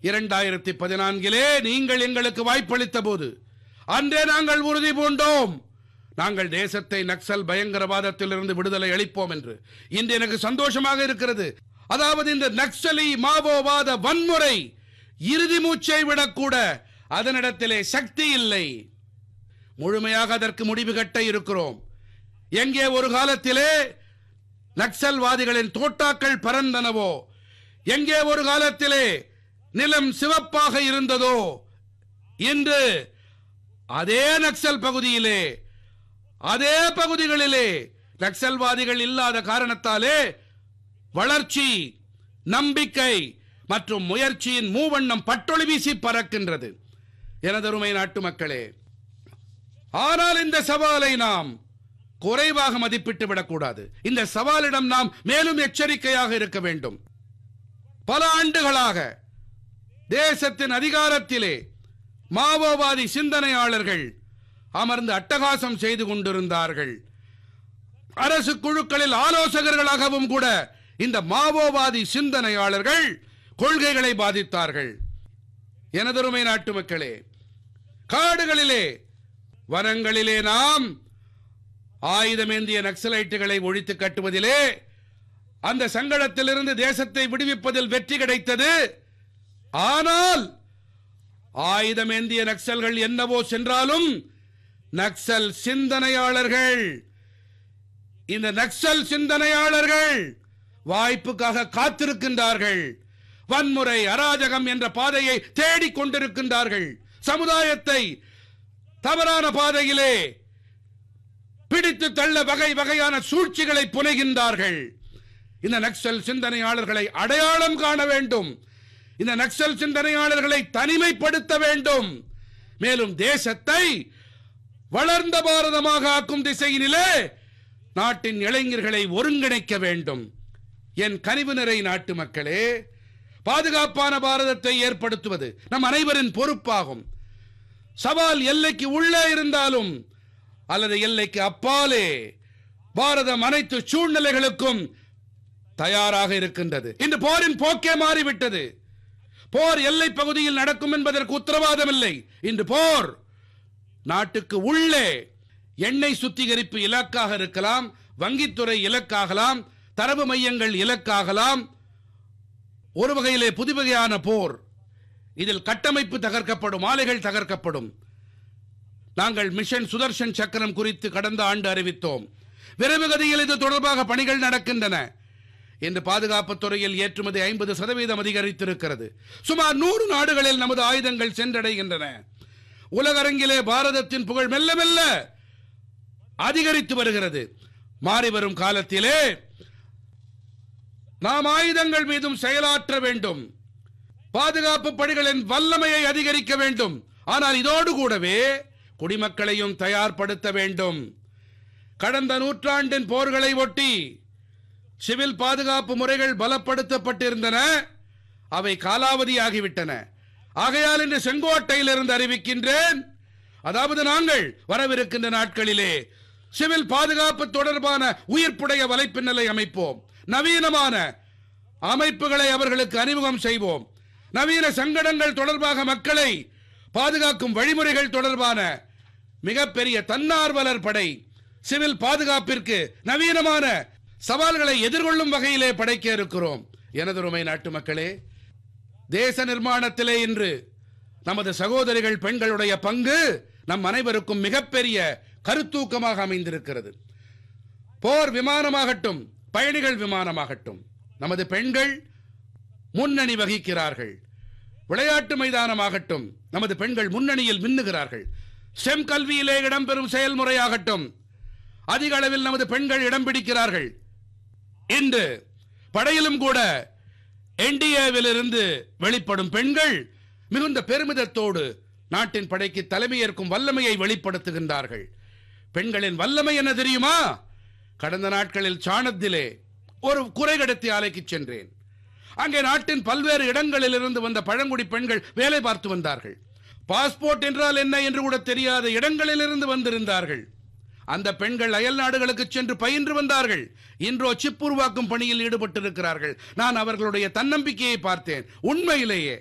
இரண்டாயிரத்தி பதினான்கிலே நீங்கள் எங்களுக்கு வாய்ப்பளித்த போது அன்றே நாங்கள் உறுதி பூண்டோம் நாங்கள் தேசத்தை நக்சல் பயங்கரவாதத்திலிருந்து விடுதலை அளிப்போம் என்று இன்று எனக்கு சந்தோஷமாக இருக்கிறது அதாவது இந்த நக்சலி மாவோவாத வன்முறை இறுதி மூச்சை விடக்கூட அதனிடத்திலே சக்தி இல்லை முழுமையாக அதற்கு முடிவு கட்ட இருக்கிறோம் எங்கே ஒரு காலத்திலே நக்சல்வாதிகளின் தோட்டாக்கள் பறந்தனவோ எங்கே ஒரு காலத்திலே நிலம் சிவப்பாக இருந்ததோ இன்று அதே நக்சல் பகுதியிலே அதே பகுதிகளிலே நக்சல்வாதிகள் இல்லாத காரணத்தாலே வளர்ச்சி நம்பிக்கை மற்றும் முயற்சியின் மூவண்ணம் பட்டொளி வீசி பறக்கின்றது எனதருமை நாட்டு மக்களே ஆனால் இந்த சவாலை நாம் குறைவாக மதிப்பிட்டு விடக்கூடாது இந்த சவாலிடம் நாம் மேலும் எச்சரிக்கையாக இருக்க வேண்டும் பல ஆண்டுகளாக தேசத்தின் அதிகாரத்திலே மாவோவாதி சிந்தனையாளர்கள் அமர்ந்து அட்டகாசம் செய்து கொண்டிருந்தார்கள் அரசு குழுக்களில் ஆலோசகர்களாகவும் கூட இந்த மாவோவாதி சிந்தனையாளர்கள் கொள்கைகளை பாதித்தார்கள் எனதருமை நாட்டு மக்களே காடுகளிலே வனங்களிலே நாம் ஆயுதமேந்திய நக்சலைட்டுகளை ஒழித்து கட்டுவதிலே அந்த சங்கடத்திலிருந்து தேசத்தை விடுவிப்பதில் வெற்றி கிடைத்தது ஆனால் ஆயுதமேந்திய நக்சல்கள் என்னவோ சென்றாலும் நக்சல் சிந்தனையாளர்கள் இந்த நக்சல் சிந்தனையாளர்கள் வாய்ப்புக்காக காத்திருக்கின்றார்கள் வன்முறை அராஜகம் என்ற பாதையை தேடிக் கொண்டிருக்கின்றார்கள் சமுதாயத்தை தவறான பாதையிலே பிடித்து தள்ள வகை வகையான சூழ்ச்சிகளை புனைகின்றார்கள் இந்த நக்சல் சிந்தனையாளர்களை அடையாளம் காண வேண்டும் இந்த நக்சல் சிந்தனையாளர்களை தனிமைப்படுத்த வேண்டும் மேலும் தேசத்தை வளர்ந்த பாரதமாக ஆக்கும் திசையினிலே நாட்டின் இளைஞர்களை ஒருங்கிணைக்க வேண்டும் என் கனிவு நிறை நாட்டு மக்களே பாதுகாப்பான பாரதத்தை ஏற்படுத்துவது நம் அனைவரின் பொறுப்பாகும் சவால் எல்லைக்கு உள்ளே இருந்தாலும் அல்லது எல்லைக்கு அப்பாலே பாரதம் அனைத்து சூழ்நிலைகளுக்கும் தயாராக இருக்கின்றது இன்று போரின் போக்கே மாறிவிட்டது போர் எல்லை பகுதியில் நடக்கும் என்பதற்கு உத்தரவாதம் இல்லை இன்று போர் நாட்டுக்கு உள்ளே எண்ணெய் சுத்திகரிப்பு இலக்காக இருக்கலாம் வங்கித்துறை இலக்காகலாம் தரவு மையங்கள் இலக்காகலாம் ஒரு வகையிலே புது வகையான போர் இதில் கட்டமைப்பு தகர்க்கப்படும் ஆலைகள் தகர்க்கப்படும் நாங்கள் மிஷன் சுதர்ஷன் சக்கரம் குறித்து கடந்த ஆண்டு அறிவித்தோம் விரைவு கதியில் இது தொடர்பாக பணிகள் நடக்கின்றன இன்று பாதுகாப்புத் துறையில் ஏற்றுமதி ஐம்பது சதவீதம் அதிகரித்திருக்கிறது சுமார் நூறு நாடுகளில் நமது ஆயுதங்கள் சென்றடைகின்றன உலகரங்கிலே பாரதத்தின் புகழ் மெல்ல மெல்ல அதிகரித்து வருகிறது மாறி வரும் காலத்திலே நாம் ஆயுதங்கள் மீதும் செயலாற்ற வேண்டும் பாதுகாப்பு பணிகளின் வல்லமையை அதிகரிக்க வேண்டும் ஆனால் இதோடு கூடவே குடிமக்களையும் தயார்படுத்த வேண்டும் கடந்த நூற்றாண்டின் போர்களை ஒட்டி சிவில் பாதுகாப்பு முறைகள் பலப்படுத்தப்பட்டிருந்தன அவை காலாவதியாகிவிட்டன ஆகையால் இன்று செங்கோட்டையிலிருந்து அறிவிக்கின்றேன் அதாவது நாங்கள் வரவிருக்கின்ற நாட்களிலே சிவில் பாதுகாப்பு தொடர்பான உயிர்ப்புடைய வலைப்பின்னலை அமைப்போம் நவீனமான அமைப்புகளை அவர்களுக்கு அறிமுகம் செய்வோம் நவீன சங்கடங்கள் தொடர்பாக மக்களை பாதுகாக்கும் வழிமுறைகள் தொடர்பான மிகப்பெரிய தன்னார்வலர் படை சிவில் பாதுகாப்பிற்கு நவீனமான சவால்களை எதிர்கொள்ளும் வகையிலே படைக்க இருக்கிறோம் எனதருமை நாட்டு மக்களே தேச நிர்மாணத்திலே இன்று நமது சகோதரிகள் பெண்களுடைய பங்கு நம் அனைவருக்கும் மிகப்பெரிய கருத்தூக்கமாக அமைந்திருக்கிறது போர் விமானமாகட்டும் பயணிகள் விமானமாகட்டும் நமது பெண்கள் முன்னணி வகிக்கிறார்கள் விளையாட்டு மைதானமாகட்டும் நமது பெண்கள் முன்னணியில் மின்னுகிறார்கள் செம் கல்வியிலே இடம்பெறும் செயல்முறையாகட்டும் அதிக அளவில் நமது பெண்கள் இடம் பிடிக்கிறார்கள் இன்று படையிலும் கூட என்டிஏவில் இருந்து வெளிப்படும் பெண்கள் மிகுந்த பெருமிதத்தோடு நாட்டின் படைக்கு தலைமையேற்கும் வல்லமையை வெளிப்படுத்துகின்றார்கள் பெண்களின் வல்லமை என்ன தெரியுமா கடந்த நாட்களில் சாணத்திலே ஒரு குறைகடத்தி ஆலைக்கு சென்றேன் அங்கே நாட்டின் பல்வேறு இடங்களில் இருந்து வந்த பழங்குடி பெண்கள் வேலை பார்த்து வந்தார்கள் பாஸ்போர்ட் என்றால் என்ன என்று கூட தெரியாத இடங்களில் இருந்து வந்திருந்தார்கள் அந்த பெண்கள் அயல் நாடுகளுக்கு சென்று பயின்று வந்தார்கள் இன்றோ சிப் உருவாக்கும் பணியில் ஈடுபட்டிருக்கிறார்கள் நான் அவர்களுடைய தன்னம்பிக்கையை பார்த்தேன் உண்மையிலேயே